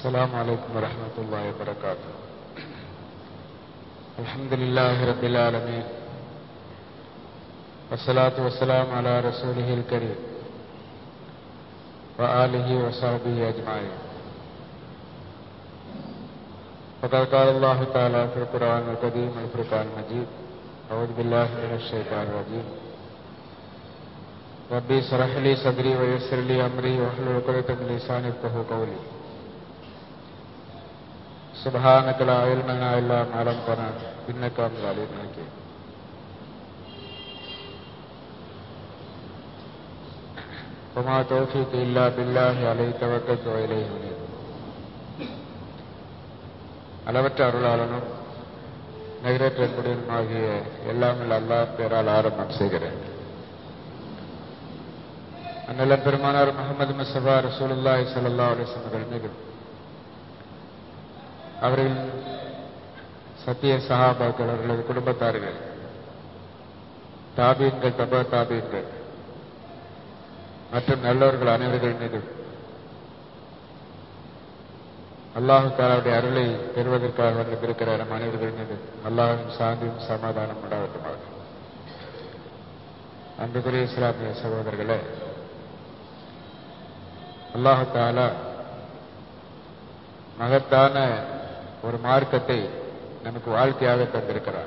السلام عليكم ورحمة الله وبركاته الحمد لله رب العالمين والصلاة والسلام على رسوله الكريم وآله وصحبه أجمعين فقد قال الله تعالى في القرآن القديم الفرقان المجيد أعوذ بالله من الشيطان الرجيم ربي اشرح لي صدري ويسر لي أمري واحلل عقدة من لساني يفقهوا قولي سبحانك لا علم لنا إلا ما علمتنا إنك أنت العليم الحكيم وما توفيقي إلا بالله عليه توكلت وإليه أنيب அளவற்ற அருளாளனும் நிகரற்ற குடியுமாகிய எல்லாம் அல்லாஹ் பேரால் ஆரம்பம் செய்கிறேன் அந்நில பெருமானார் முகமது முஸ்தபா ரசூலுல்லாஹி ஸல்லல்லாஹு அலைஹி வஸல்லம் மீது அவர்கள் சத்திய சஹாபாக்கள் அவர்களது குடும்பத்தார்கள் தாபீன்கள் தபா தாபீன்கள் மற்றும் நல்லவர்கள் அனைவர்கள் மீதும் அல்லாஹு தாலாவுடைய அருளை பெறுவதற்காக வந்திருக்கிற நம் அனைவர்கள் மீது அல்லாஹின் சாந்தியும் சமாதானம் உண்டாகட்டுமாக அன்புக்குரிய இஸ்லாமிய சகோதரர்களே அல்லாஹு தாலா மகத்தான ஒரு மார்க்கத்தை நமக்கு வாழ்க்கையாக தந்திருக்கிறார்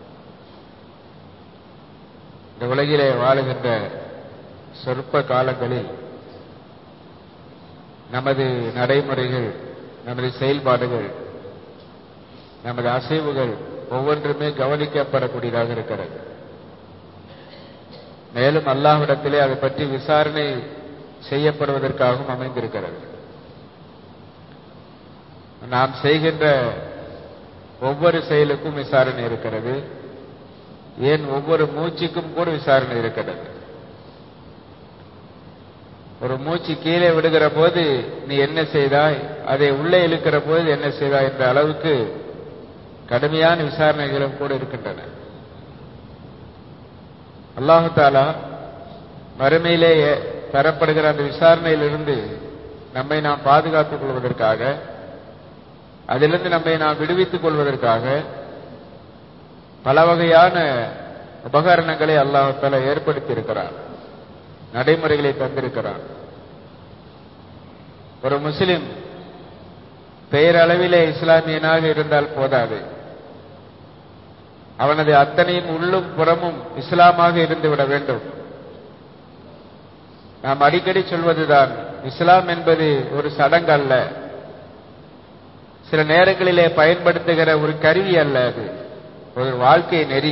இந்த உலகிலே வாழுகின்ற சொற்ப காலங்களில் நமது நடைமுறைகள் நமது செயல்பாடுகள் நமது அசைவுகள் ஒவ்வொன்றுமே கவனிக்கப்படக்கூடியதாக இருக்கிறது மேலும் அல்லாஹ்விடத்திலே அதை பற்றி விசாரணை செய்யப்படுவதற்காகவும் அமைந்திருக்கிறது நாம் செய்கின்ற ஒவ்வொரு செயலுக்கும் விசாரணை இருக்கிறது ஏன் ஒவ்வொரு மூச்சுக்கும் கூட விசாரணை இருக்கிறது ஒரு மூச்சு கீழே விடுகிற போது நீ என்ன செய்தாய் அதை உள்ளே இழுக்கிற போது என்ன செய்தாய் என்ற அளவுக்கு கடுமையான விசாரணைகளும் கூட இருக்கின்றன அல்லாஹு தாலா மறுமையிலே தரப்படுகிற அந்த விசாரணையிலிருந்து நம்மை நாம் பாதுகாத்துக் கொள்வதற்காக அதிலிருந்து நம்மை நாம் விடுவித்துக் கொள்வதற்காக பல வகையான உபகரணங்களை அல்லாஹால ஏற்படுத்தி இருக்கிறார் நடைமுறைகளை தந்திருக்கிறான் ஒரு முஸ்லிம் பெயரளவிலே இஸ்லாமியனாக இருந்தால் போதாது அவனது அத்தனையும் உள்ளும் புறமும் இஸ்லாமாக இருந்து விட வேண்டும் நாம் அடிக்கடி சொல்வதுதான் இஸ்லாம் என்பது ஒரு சடங்கு அல்ல சில நேரங்களிலே பயன்படுத்துகிற ஒரு கருவி அல்ல அது ஒரு வாழ்க்கை நெறி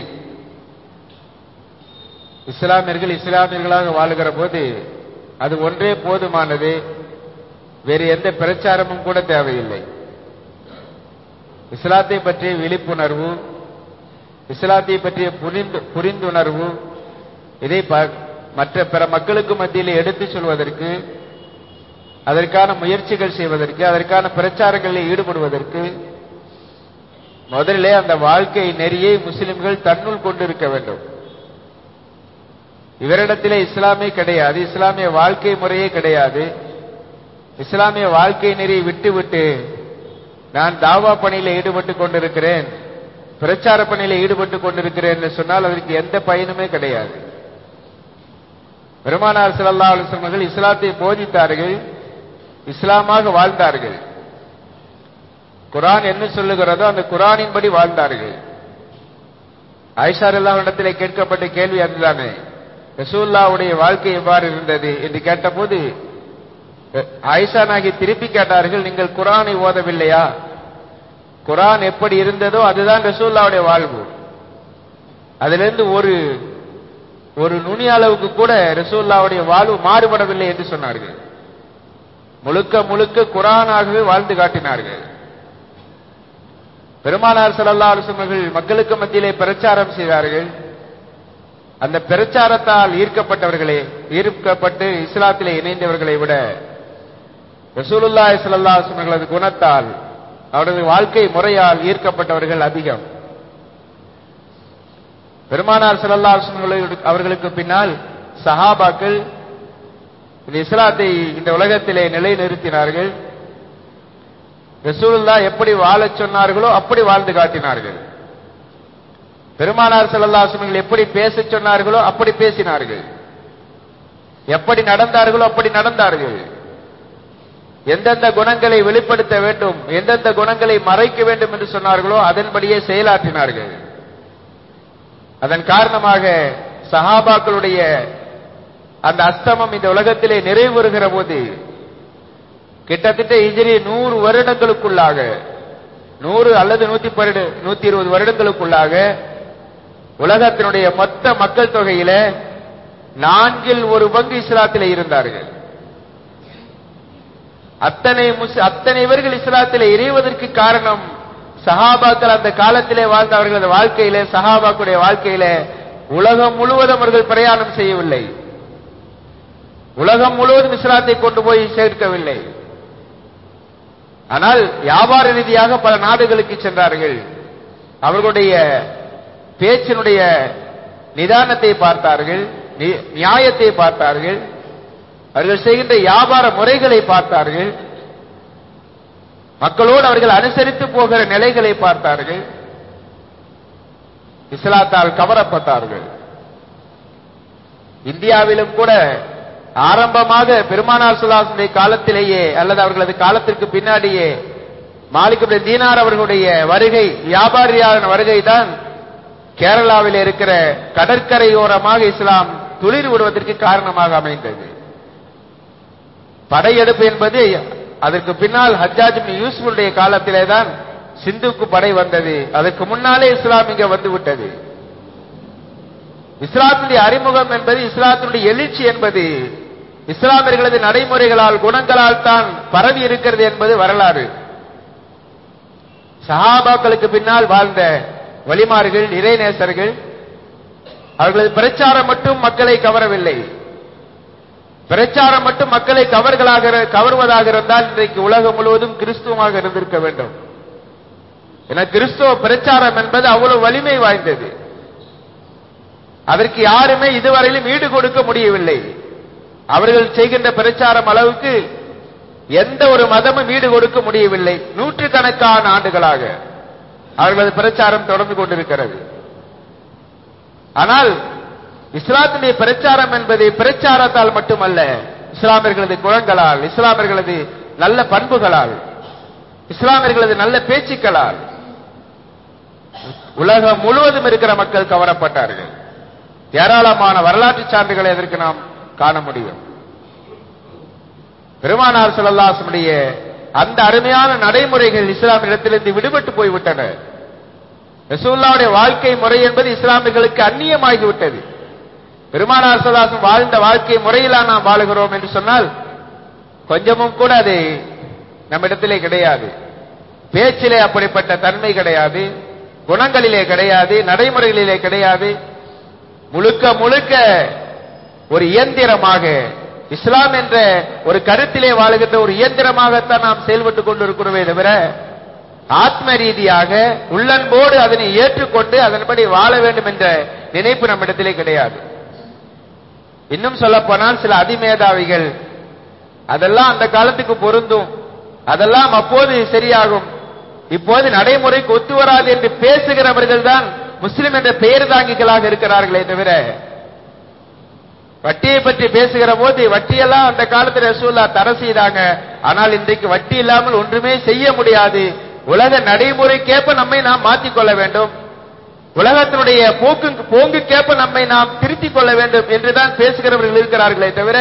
இஸ்லாமியர்கள் இஸ்லாமியர்களாக வாழுகிற போது அது ஒன்றே போதுமானது வேறு எந்த பிரச்சாரமும் கூட தேவையில்லை இஸ்லாத்தை பற்றிய விழிப்புணர்வு இஸ்லாத்தை பற்றிய புரிந்துணர்வு இதை மற்ற பிற மக்களுக்கு மத்தியில் எடுத்துச் சொல்வதற்கு அதற்கான முயற்சிகள் செய்வதற்கு அதற்கான பிரச்சாரங்களில் ஈடுபடுவதற்கு முதலிலே அந்த வாழ்க்கை நெறியை முஸ்லிம்கள் தன்னுள் கொண்டிருக்க வேண்டும் இவரிடத்திலே இஸ்லாமே கிடையாது இஸ்லாமிய வாழ்க்கை முறையே கிடையாது இஸ்லாமிய வாழ்க்கை நெறியை விட்டு விட்டு நான் தாவா பணியில் ஈடுபட்டு கொண்டிருக்கிறேன் பிரச்சார பணியில் ஈடுபட்டு கொண்டிருக்கிறேன் என்று சொன்னால் அதற்கு எந்த பயனுமே கிடையாது பெருமானார் சிலல்லா அலுவலர்கள் இஸ்லாத்தை போதித்தார்கள் இஸ்லாமாக வாழ்ந்தார்கள் குரான் என்ன சொல்லுகிறதோ அந்த குரானின்படி வாழ்ந்தார்கள் ஐஷார் இடத்திலே கேட்கப்பட்ட கேள்வி அதுதானே ரசூல்லாவுடைய வாழ்க்கை எவ்வாறு இருந்தது என்று கேட்டபோது ஆயிஷா நாகி திருப்பி கேட்டார்கள் நீங்கள் குரானை ஓதவில்லையா குரான் எப்படி இருந்ததோ அதுதான் ரசூல்லாவுடைய வாழ்வு அதிலிருந்து ஒரு ஒரு நுனி அளவுக்கு கூட ரசூல்லாவுடைய வாழ்வு மாறுபடவில்லை என்று சொன்னார்கள் முழுக்க முழுக்க குரானாகவே வாழ்ந்து காட்டினார்கள் பெருமானார் சல்லா அலுவலர்கள் மக்களுக்கு மத்தியிலே பிரச்சாரம் செய்தார்கள் அந்த பிரச்சாரத்தால் ஈர்க்கப்பட்டவர்களே ஈர்க்கப்பட்டு இஸ்லாத்திலே இணைந்தவர்களை விட ரசூலுல்லா சல்லா அலுவலர்களது குணத்தால் அவரது வாழ்க்கை முறையால் ஈர்க்கப்பட்டவர்கள் அதிகம் பெருமானார் சல்லா அவர்களுக்கு பின்னால் சஹாபாக்கள் இந்த இஸ்லாத்தை இந்த உலகத்திலே நிலைநிறுத்தினார்கள் ரசூலுல்லா எப்படி வாழச் சொன்னார்களோ அப்படி வாழ்ந்து காட்டினார்கள் பெருமானார் செல்லல்லாசுமர்கள் எப்படி பேசச் சொன்னார்களோ அப்படி பேசினார்கள் எப்படி நடந்தார்களோ அப்படி நடந்தார்கள் எந்தெந்த குணங்களை வெளிப்படுத்த வேண்டும் எந்தெந்த குணங்களை மறைக்க வேண்டும் என்று சொன்னார்களோ அதன்படியே செயலாற்றினார்கள் அதன் காரணமாக சஹாபாக்களுடைய அந்த அஸ்தமம் இந்த உலகத்திலே நிறைவு வருகிற போது கிட்டத்தட்ட இஜிரி நூறு வருடங்களுக்குள்ளாக நூறு அல்லது நூத்தி பன்னெண்டு நூத்தி இருபது வருடங்களுக்குள்ளாக உலகத்தினுடைய மொத்த மக்கள் தொகையில நான்கில் ஒரு பங்கு இஸ்லாத்திலே இருந்தார்கள் அத்தனை முஸ் அத்தனை பேர்கள் இஸ்லாத்திலே இறைவதற்கு காரணம் சஹாபாக்கள் அந்த காலத்திலே வாழ்ந்த அவர்களது வாழ்க்கையிலே சஹாபாக்களுடைய வாழ்க்கையிலே உலகம் முழுவதும் அவர்கள் பிரயாணம் செய்யவில்லை உலகம் முழுவதும் இஸ்லாத்தை கொண்டு போய் சேர்க்கவில்லை ஆனால் வியாபார ரீதியாக பல நாடுகளுக்கு சென்றார்கள் அவர்களுடைய பேச்சினுடைய நிதானத்தை பார்த்தார்கள் நி- நியாயத்தை பார்த்தார்கள் அவர்கள் செய்கின்ற வியாபார முறைகளை பார்த்தார்கள் மக்களோடு அவர்கள் அனுசரித்து போகிற நிலைகளை பார்த்தார்கள் இஸ்லாத்தால் கவரப்பட்டார்கள் இந்தியாவிலும் கூட ஆரம்பமாக பெருமானார் சுல்லாசுடைய காலத்திலேயே அல்லது அவர்களது காலத்திற்கு பின்னாடியே மாலிக் தீனார் அவர்களுடைய வருகை வியாபாரியான வருகை தான் கேரளாவில் இருக்கிற கடற்கரையோரமாக இஸ்லாம் துளிர் விடுவதற்கு காரணமாக அமைந்தது படையெடுப்பு என்பது அதற்கு பின்னால் ஹஜ்ஜாஜ் இப்னு யூசுஃபுடைய காலத்திலே தான் சிந்துக்கு படை வந்தது அதற்கு முன்னாலே இஸ்லாம் இங்க வந்து விட்டது இஸ்லாத்தினுடைய அறிமுகம் என்பது இஸ்லாத்தினுடைய எழுச்சி என்பது இஸ்லாமியர்களது நடைமுறைகளால் குணங்களால் தான் பரவி இருக்கிறது என்பது வரலாறு சஹாபாக்களுக்கு பின்னால் வாழ்ந்த வலிமார்கள் இறைநேசர்கள் அவர்களது பிரச்சாரம் மட்டும் மக்களை கவரவில்லை பிரச்சாரம் மட்டும் மக்களை கவர்களாக கவர்வதாக இருந்தால் இன்றைக்கு உலகம் முழுவதும் கிறிஸ்துவமாக இருந்திருக்க வேண்டும் என கிறிஸ்துவ பிரச்சாரம் என்பது அவ்வளவு வலிமை வாய்ந்தது அதற்கு யாருமே இதுவரையிலும் ஈடு கொடுக்க முடியவில்லை அவர்கள் செய்கின்ற பிரச்சாரம் அளவுக்கு எந்த ஒரு மதமும் ஈடு கொடுக்க முடியவில்லை நூற்றுக்கணக்கான ஆண்டுகளாக அவர்களது பிரச்சாரம் தொடர்ந்து கொண்டிருக்கிறது ஆனால் இஸ்லாத்தினுடைய பிரச்சாரம் என்பது பிரச்சாரத்தால் மட்டுமல்ல இஸ்லாமியர்களது குணங்களால் இஸ்லாமியர்களது நல்ல பண்புகளால் இஸ்லாமியர்களது நல்ல பேச்சுக்களால் உலகம் முழுவதும் இருக்கிற மக்கள் கவரப்பட்டார்கள் ஏராளமான வரலாற்று சான்றுகளை அதற்கு நாம் காண முடியும் பெருமானார் ஸல்லல்லாஹுடைய அந்த அருமையான நடைமுறைகள் இஸ்லாமியத்திலிருந்து விடுபட்டு போய்விட்டன ரசூல்லாவுடைய வாழ்க்கை முறை என்பது இஸ்லாமியர்களுக்கு அந்நியமாகிவிட்டது பெருமானார் ஸல்லல்லாஹு வாழ்ந்த வாழ்க்கை முறையிலா நாம் வாழுகிறோம் என்று சொன்னால் கொஞ்சமும் கூட அது நம்மிடத்திலே கிடையாது பேச்சிலே அப்படிப்பட்ட தன்மை கிடையாது குணங்களிலே கிடையாது நடைமுறைகளிலே கிடையாது முழுக்க முழுக்க ஒரு இயந்திரமாக இஸ்லாம் என்ற ஒரு கருத்திலே வாழுகின்ற ஒரு இயந்திரமாகத்தான் நாம் செயல்பட்டுக் கொண்டிருக்கிறோமே தவிர ஆத்ம ரீதியாக உள்ளன்போடு அதனை ஏற்றுக்கொண்டு அதன்படி வாழ வேண்டும் என்ற நினைப்பு நம்மிடத்திலே கிடையாது இன்னும் சொல்ல போனால் சில அதிமேதாவிகள் அதெல்லாம் அந்த காலத்துக்கு பொருந்தும் அதெல்லாம் அப்போது சரியாகும் இப்போது நடைமுறைக்கு ஒத்து வராது என்று பேசுகிறவர்கள் தான் முஸ்லிம் என்ற பெயர் தாங்கிகளாக இருக்கிறார்களே தவிர வட்டியை பற்றி பேசுகிற போது வட்டியெல்லாம் அந்த காலத்துல ரசூல்லா தடை செய்தாங்க ஆனால் இன்றைக்கு வட்டி இல்லாமல் ஒன்றுமே செய்ய முடியாது உலக நடைமுறைக்கேற்ப நம்மை நாம் மாற்றிக்கொள்ள வேண்டும் உலகத்தினுடைய போக்கு போங்குக்கேற்ப நம்மை நாம் திருத்திக் கொள்ள வேண்டும் என்றுதான் பேசுகிறவர்கள் இருக்கிறார்களே தவிர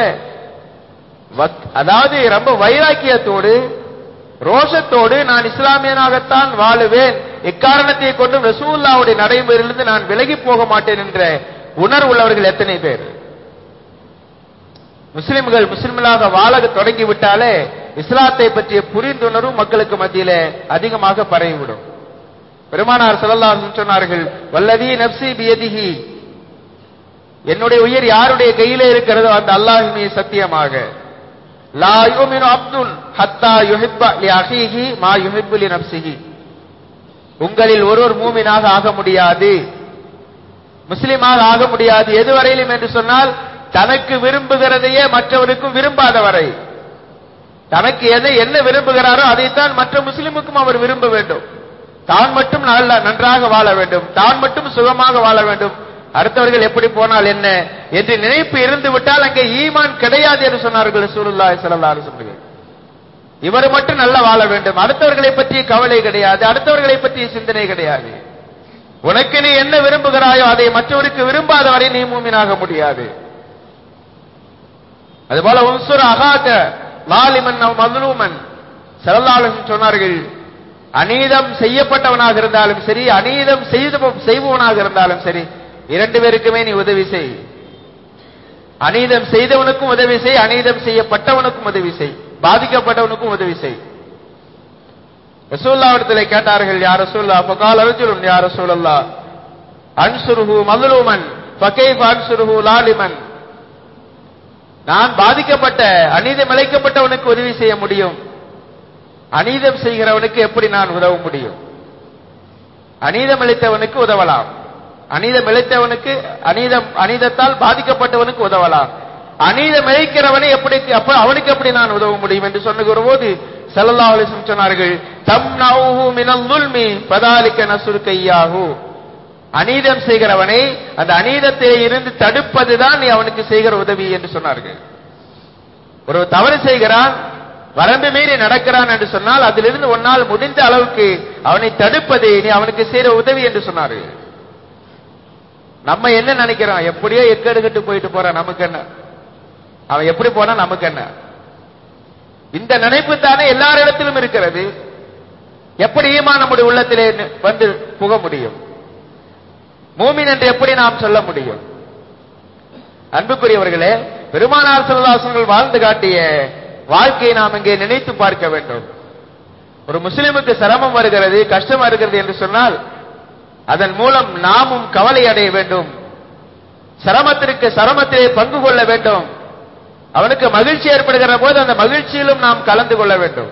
வக்- அதாவது ரொம்ப வைராக்கியத்தோடு ரோஷத்தோடு நான் இஸ்லாமியனாகத்தான் வாழுவேன் எக்காரணத்தை கொண்டு ரசூல்லாவுடைய நடைமுறையிலிருந்து நான் விலகி போக மாட்டேன் என்ற உணர்வுள்ளவர்கள் எத்தனை பேர் முஸ்லிம்கள் முஸ்லிம்களாக வாழ தொடங்கி விட்டாலே இஸ்லாத்தை பற்றிய புரிந்துணர்வு மக்களுக்கு மத்தியிலே அதிகமாக பரவிவிடும் பெருமானார் ஸல்லல்லாஹு அலைஹி சொன்னார்கள் வல்லதி நப்சி பியதிஹி என்னுடைய உயிர் யாருடைய கையிலே இருக்கிறதோ அந்த அல்லாஹ் மீது சத்தியமாக லா யுமினு அப்துல் ஹத்தா யுஹிப்ப லி அஹீஹி மா யுஹிப்பு லி நப்சிஹி உங்களில் ஒருவர் மூமினாக ஆக முடியாது முஸ்லிமாக ஆக முடியாது எதுவரையிலும் என்று சொன்னால் தனக்கு விரும்புகிறதையே மற்றவருக்கும் விரும்பாத வரை தனக்கு எதை என்ன விரும்புகிறாரோ அதைத்தான் மற்ற முஸ்லிமுக்கும் அவர் விரும்ப வேண்டும் தான் மட்டும் நல்ல நன்றாக வாழ வேண்டும் தான் மட்டும் சுகமாக வாழ வேண்டும் அடுத்தவர்கள் எப்படி போனால் என்ன என்று நினைப்பு இருந்து விட்டால் அங்கே ஈமான் கிடையாது என்று சொன்னார்கள் சூருல்லாய் ஸல்லல்லாஹு அலைஹி இவர் மட்டும் நல்லா வாழ வேண்டும் அடுத்தவர்களை பற்றி கவலை கிடையாது அடுத்தவர்களை பற்றிய சிந்தனை கிடையாது உனக்கு நீ என்ன விரும்புகிறாயோ அதை மற்றவருக்கு விரும்பாத வரை நீ மூமினாக முடியாது அதுபோல உன்சுர் அகாக லாலிமன் மதுலூமன் செல்லாளன் சொன்னார்கள் அநீதம் செய்யப்பட்டவனாக இருந்தாலும் சரி அநீதம் செய்து செய்பவனாக இருந்தாலும் சரி இரண்டு பேருக்குமே நீ உதவி செய் அநீதம் செய்தவனுக்கும் உதவி செய் அநீதம் செய்யப்பட்டவனுக்கும் உதவி செய் பாதிக்கப்பட்டவனுக்கும் உதவி செய் ரசூல்லாவிடத்தில் கேட்டார்கள் யார் ரசூல்லா பகால் அர்ஜுன் யார் ரசூலல்லா அன்சுருஹு மதுலூமன் ஃபகைஃப் அன்சுருஹு லாலிமன் நான் பாதிக்கப்பட்ட அநீதம் இழைக்கப்பட்டவனுக்கு உதவி செய்ய முடியும் அநீதம் செய்கிறவனுக்கு எப்படி நான் உதவ முடியும் அநீதம் இழைத்தவனுக்கு உதவலாம் அநீதம் இழைத்தவனுக்கு அநீதம் அநீதத்தால் பாதிக்கப்பட்டவனுக்கு உதவலாம் அநீதம் இழைக்கிறவனை எப்படி அப்ப அவனுக்கு எப்படி நான் உதவ முடியும் என்று சொன்னுகிற போது ஸல்லல்லாஹு அலைஹி வஸல்லம் சொன்னார்கள் தம்னவுஹு மினல் ظுல்மி ஃபதாலிக நஸ்ரு கையாஹு அநீதம் செய்கிறவனை அந்த அநீதத்திலே இருந்து தடுப்பதுதான் நீ அவனுக்கு செய்கிற உதவி என்று சொன்னார்கள் ஒரு தவறு செய்கிறான் வரம்பு மீறி நடக்கிறான் என்று சொன்னால் அதிலிருந்து உன்னால் முடிந்த அளவுக்கு அவனை தடுப்பது நீ அவனுக்கு செய்கிற உதவி என்று சொன்னார்கள் நம்ம என்ன நினைக்கிறோம் எப்படியோ எக்கெடுகட்டு போயிட்டு போறான் நமக்கு என்ன அவன் எப்படி போனா நமக்கு என்ன இந்த நினைப்பு தானே எல்லாரிடத்திலும் இருக்கிறது எப்படி ஈமான் நம்முடைய உள்ளத்திலே வந்து புக முடியும் மூமின் என்று எப்படி நாம் சொல்ல முடியும் அன்புக்குரியவர்களே பெருமானார் செல்வாசங்கள் வாழ்ந்து காட்டிய வாழ்க்கையை நாம் இங்கே நினைத்து பார்க்க வேண்டும் ஒரு முஸ்லிமுக்கு சிரமம் வருகிறது கஷ்டம் வருகிறது என்று சொன்னால் அதன் மூலம் நாமும் கவலை அடைய வேண்டும் சிரமத்திற்கு சிரமத்திலே பங்கு கொள்ள வேண்டும் அவனுக்கு மகிழ்ச்சி ஏற்படுகிற போது அந்த மகிழ்ச்சியிலும் நாம் கலந்து கொள்ள வேண்டும்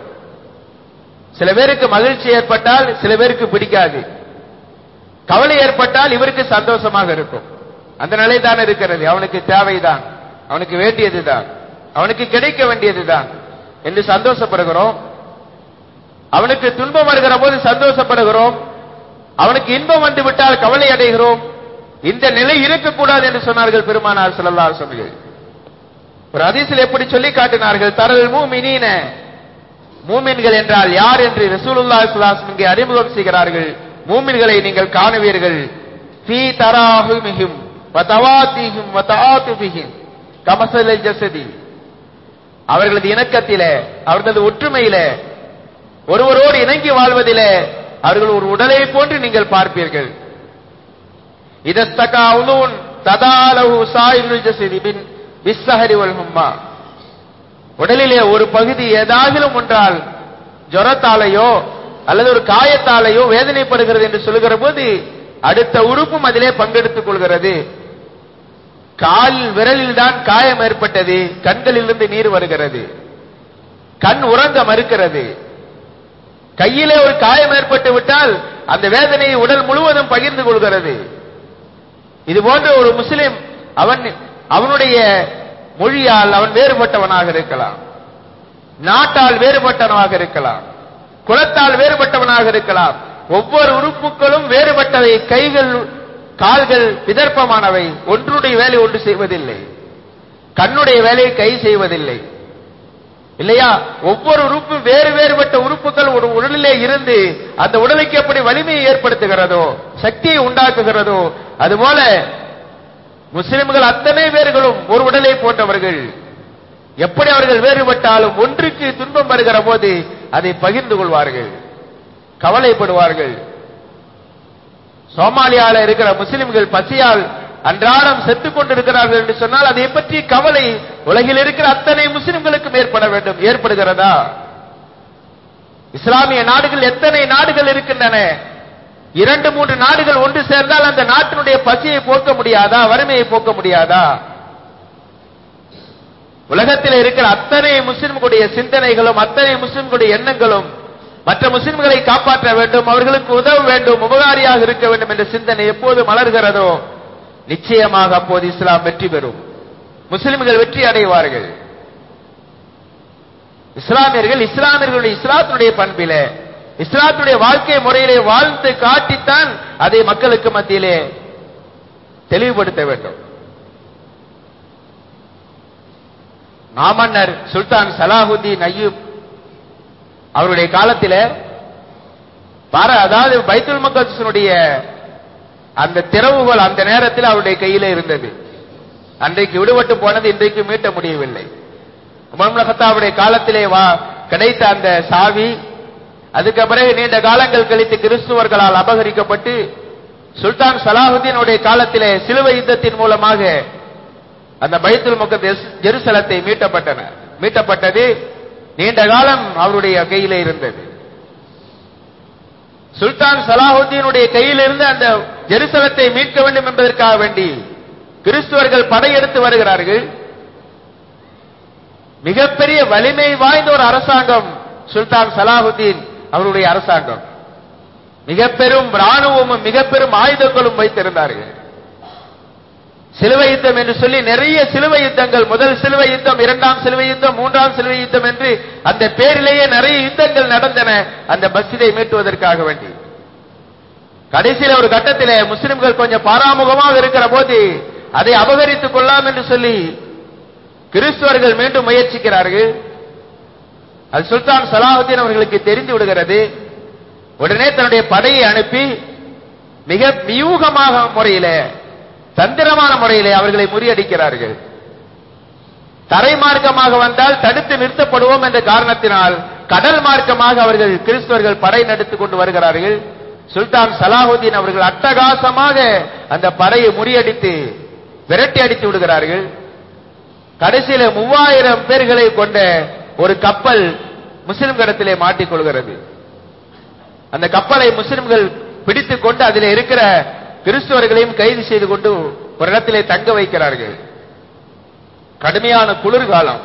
சில பேருக்கு மகிழ்ச்சி ஏற்பட்டால் சில பேருக்கு பிடிக்காது கவலை ஏற்பட்டால் இவருக்கு சந்தோஷமாக இருக்கும் அந்த நிலை தான் இருக்கிறது அவனுக்கு தேவைதான் அவனுக்கு வேண்டியதுதான் அவனுக்கு கிடைக்க வேண்டியதுதான் என்று சந்தோஷப்படுகிறோம் அவனுக்கு துன்பம் வருகிற போது சந்தோஷப்படுகிறோம் அவனுக்கு இன்பம் வந்து விட்டால் கவலை அடைகிறோம் இந்த நிலை இருக்கக்கூடாது என்று சொன்னார்கள் பெருமானார் ஸல்லல்லாஹு அலைஹி வஸல்லம் ஒரு ஹதீஸில் எப்படி சொல்லி காட்டினார்கள் தரல் மூமினீன மூமின்கள் என்றால் யார் என்று ரசூலுல்லாஹி ஸல்லல்லாஹு அலைஹி இங்கே அறிமுகம் செய்கிறார்கள் மூமின்களை நீங்கள் காணுவீர்கள் ஃபீ தராஹுமிஹிம் வ தவாத்திஹிம் வ தஆத்துபிஹிம் கமசலில் ஜஸதி அவர்களது இணக்கத்திலே அவர்களது ஒற்றுமையிலே ஒருவரோடு இணங்கி வாழ்வதிலே அவர்கள் ஒரு உடலை போன்று நீங்கள் பார்ப்பீர்கள் இதஸ்தகா உலூன் ததாலஹு சாயிலுல் ஜஸதி பின் பிஸ்ஸஹரி வல் ஹும்மா உடலிலே ஒரு பகுதி ஏதாகிலும் ஒன்றால் ஜுரத்தாலேயோ அல்லது ஒரு காயத்தாலேயோ வேதனைப்படுகிறது என்று சொல்லுகிற போது அடுத்த உறுப்பும் அதிலே பங்கெடுத்துக் கொள்கிறது கால் விரலில் தான் காயம் ஏற்பட்டது கண்களிலிருந்து நீர் வருகிறது கண் உறங்க மறுக்கிறது கையிலே ஒரு காயம் ஏற்பட்டு விட்டால் அந்த வேதனையை உடல் முழுவதும் பகிர்ந்து கொள்கிறது இது போன்ற ஒரு முஸ்லிம் அவன் அவனுடைய மொழியால் அவன் வேறுபட்டவனாக இருக்கலாம் நாட்டால் வேறுபட்டவனாக இருக்கலாம் குலத்தால் வேறுபட்டவனாக இருக்கலாம் ஒவ்வொரு உறுப்புகளும் வேறுபட்டவை கைகள் கால்கள் விதர்ப்பமானவை ஒன்றுடைய வேலை ஒன்று செய்வதில்லை கண்ணுடைய வேலையை கை செய்வதில்லை இல்லையா ஒவ்வொரு உறுப்பு வேறு வேறுபட்ட உறுப்புகள் ஒரு உடலிலே இருந்து அந்த உடலுக்கு எப்படி வலிமையை ஏற்படுத்துகிறதோ சக்தியை உண்டாக்குகிறதோ அதுபோல முஸ்லிம்கள் அத்தனை பேர்களும் ஒரு உடலை போன்றவர்கள் எப்படி அவர்கள் வேறுபட்டாலும் ஒன்றுக்கு துன்பம் வருகிற போது அதை பகிர்ந்து கொள்வார்கள் கவலைப்படுவார்கள் சோமாலியால இருக்கிற முஸ்லிம்கள் பசியால் அன்றாடம் செத்துக் கொண்டிருக்கிறார்கள் என்று சொன்னால் அதை பற்றி கவலை உலகில் இருக்கிற அத்தனை முஸ்லிம்களுக்கும் ஏற்பட வேண்டும் ஏற்படுகிறதா இஸ்லாமிய நாடுகள் எத்தனை நாடுகள் இருக்கின்றன இரண்டு மூன்று நாடுகள் ஒன்று சேர்ந்தால் அந்த நாட்டினுடைய பசியை போக்க முடியாதா வறுமையை போக்க முடியாதா உலகத்தில் இருக்கிற அத்தனை முஸ்லிம்களுடைய சிந்தனைகளும் அத்தனை முஸ்லிம்களுடைய எண்ணங்களும் மற்ற முஸ்லிம்களை காப்பாற்ற வேண்டும் அவர்களுக்கு உதவ வேண்டும் உபகாரியாக இருக்க வேண்டும் என்ற சிந்தனை எப்போது மலர்கிறதோ நிச்சயமாக அப்போது இஸ்லாம் வெற்றி பெறும் முஸ்லிம்கள் வெற்றி அடைவார்கள் இஸ்லாமியர்கள் இஸ்லாமியர்களுடைய இஸ்லாத்தினுடைய பண்பிலே இஸ்லாத்துடைய வாழ்க்கை முறையிலே வாழ்ந்து காட்டித்தான் அதை மக்களுக்கு மத்தியிலே தெளிவுபடுத்த வேண்டும் மாமன்னர் சுல்தான் சலாஹுத்தீன் ஐயூப் அவருடைய காலத்திலே பார அதாவது பைத்துல் மக்களுடைய அந்த திறவுகோல் அந்த நேரத்தில் அவருடைய கையில இருந்தது அன்றைக்கு விடுபட்டு போனது இன்றைக்கு மீட்ட முடியவில்லை உமர் ஹத்தாவுடைய காலத்திலே வா கிடைத்த அந்த சாவி அதுக்கு பிறகு நீண்ட காலங்கள் கழித்து கிறிஸ்துவர்களால் அபகரிக்கப்பட்டு சுல்தான் சலாஹுத்தீனுடைய காலத்திலே சிலுவை யுத்தத்தின் மூலமாக அந்த பைத்துல் முகத்தஸ் ஜெருசலத்தை மீட்டப்பட்டன மீட்டப்பட்டது நீண்ட காலம் அவருடைய கையிலே இருந்தது சுல்தான் சலாஹுத்தீனுடைய கையில் இருந்து அந்த ஜெருசலத்தை மீட்க வேண்டும் என்பதற்காக வேண்டி கிறிஸ்துவர்கள் படையெடுத்து வருகிறார்கள் மிகப்பெரிய வலிமை வாய்ந்த ஒரு அரசாங்கம் சுல்தான் சலாஹுத்தீன் அவருடைய அரசாங்கம் மிக பெரும் ராணுவமும் மிக பெரும் ஆயுதங்களும் வைத்திருந்தார்கள் சிலுவை யுத்தம் என்று சொல்லி நிறைய சிலுவை யுத்தங்கள் முதல் சிலுவை யுத்தம் இரண்டாம் சிலுவை யுத்தம் மூன்றாம் சிலுவை யுத்தம் என்று அந்த பேரிலேயே நிறைய யுத்தங்கள் நடந்தன அந்த மஸ்ஜிதை மீட்டுவதற்காக வேண்டி கடைசியில ஒரு கட்டத்திலே முஸ்லிம்கள் கொஞ்சம் பாராமுகமாக இருக்கிற போது அதை அபகரித்துக் கொள்ளலாம் என்று சொல்லி கிறிஸ்துவர்கள் மீண்டும் முயற்சிக்கிறார்கள் அது சுல்தான் சலாஹுத்தீன் அவர்களுக்கு தெரிந்து விடுகிறது உடனே தன்னுடைய படையை அனுப்பி மிக வியூகமாக முறையில தந்திரமான முறையிலே அவர்களை முறியடிக்கிறார்கள் தரை மார்க்கமாக வந்தால் தடுத்து நிறுத்தப்படுவோம் என்ற காரணத்தினால் கடல் மார்க்கமாக அவர்கள் கிறிஸ்தவர்கள் படை நடத்திக் கொண்டு வருகிறார்கள் சுல்தான் சலாஹுதீன் அவர்கள் அட்டகாசமாக அந்த படையை முறியடித்து விரட்டி அடித்து விடுகிறார்கள் கடைசியில மூவாயிரம் பேர்களை கொண்ட ஒரு கப்பல் முஸ்லிம் கடத்திலே மாட்டிக்கொள்கிறது அந்த கப்பலை முஸ்லிம்கள் பிடித்துக் கொண்டு அதில் இருக்கிற கிறிஸ்துவர்களையும் கைது செய்து கொண்டு ஒரு இடத்திலே தங்க வைக்கிறார்கள் கடுமையான குளிர்காலம்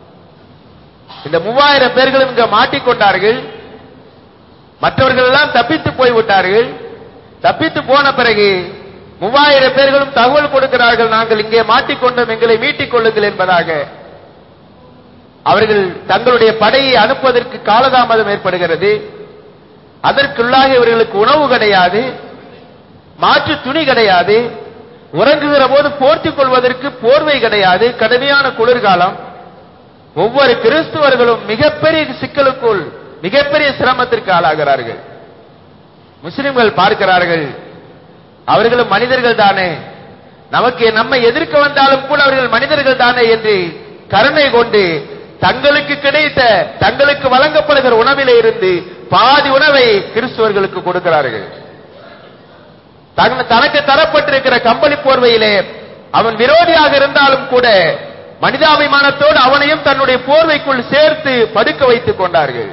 இந்த மூவாயிரம் பேர்களும் இங்க மாட்டிக்கொண்டார்கள் மற்றவர்கள் எல்லாம் தப்பித்து போய்விட்டார்கள் தப்பித்து போன பிறகு மூவாயிரம் பேர்களும் தகவல் கொடுக்கிறார்கள் நாங்கள் இங்கே மாட்டிக்கொண்டோம் எங்களை மீட்டிக் கொள்ளுங்கள் என்பதாக அவர்கள் தங்களுடைய படையை அனுப்புவதற்கு காலதாமதம் ஏற்படுகிறது அதற்குள்ளாக இவர்களுக்கு உணவு கிடையாது மாற்று துணி கிடையாது உறங்குகிற போது போர்த்திக் கொள்வதற்கு போர்வை கிடையாது கடுமையான குளிர்காலம் ஒவ்வொரு கிறிஸ்துவர்களும் மிகப்பெரிய சிக்கலுக்குள் மிகப்பெரிய சிரமத்திற்கு ஆளாகிறார்கள் முஸ்லிம்கள் பார்க்கிறார்கள் அவர்களும் மனிதர்கள் தானே நமக்கு நம்மை எதிர்க்க வந்தாலும் கூட அவர்கள் மனிதர்கள் தானே என்று கருணை கொண்டு தங்களுக்கு கிடைத்த தங்களுக்கு வழங்கப்படுகிற உணவிலே இருந்து பாதி உணவை கிறிஸ்துவர்களுக்கு கொடுக்கிறார்கள் தன்- தனக்கு தரப்பட்டிருக்கிற கம்பளி போர்வையிலே அவன் விரோதியாக இருந்தாலும் கூட மனிதாபிமானத்தோடு அவனையும் தன்னுடைய போர்வைக்குள் சேர்த்து படுக்க வைத்துக் கொண்டார்கள்